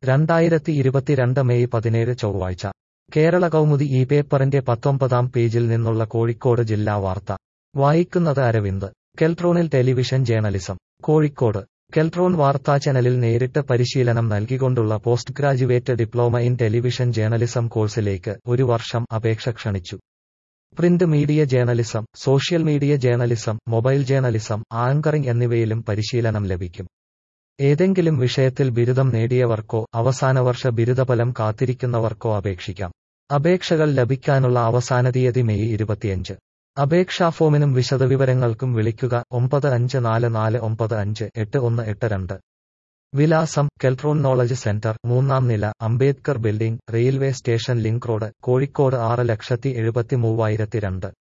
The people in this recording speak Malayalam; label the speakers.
Speaker 1: രണ്ടായിരത്തി ഇരുപത്തിരണ്ട് മെയ് പതിനേഴ് ചൊവ്വാഴ്ച കേരള കൗമുദി ഈ പേപ്പറിന്റെ പത്തൊമ്പതാം പേജിൽ നിന്നുള്ള കോഴിക്കോട് ജില്ലാ വാർത്ത വായിക്കുന്നത് അരവിന്ദ് കെൽട്രോണിൽ ടെലിവിഷൻ ജേർണലിസം കോഴിക്കോട് കെൽട്രോൺ വാർത്താ ചാനലിൽ നേരിട്ട് പരിശീലനം നൽകിക്കൊണ്ടുള്ള post graduate diploma in television journalism കോഴ്സിലേക്ക് ഒരു വർഷം അപേക്ഷ ക്ഷണിച്ചു print media journalism social media journalism mobile journalism anchoring എന്നിവയിലും പരിശീലനം ലഭിക്കും ഏതെങ്കിലും വിഷയത്തിൽ ബിരുദം നേടിയവർക്കോ അവസാനവർഷ ബിരുദഫലം കാത്തിരിക്കുന്നവർക്കോ അപേക്ഷിക്കാം അപേക്ഷകൾ ലഭിക്കാനുള്ള അവസാന തീയതി മെയ് ഇരുപത്തിയഞ്ച് അപേക്ഷാ ഫോമിനും വിശദവിവരങ്ങൾക്കും വിളിക്കുക ഒമ്പത് അഞ്ച് നാല് നാല് ഒമ്പത് അഞ്ച് എട്ട് ഒന്ന് എട്ട് രണ്ട് വിലാസം കെൽട്രോൺ നോളജ് സെന്റർ മൂന്നാം നില Ambedkar building railway station link road Kozhikode ആറ് ലക്ഷത്തി എഴുപത്തി മൂവായിരത്തി രണ്ട്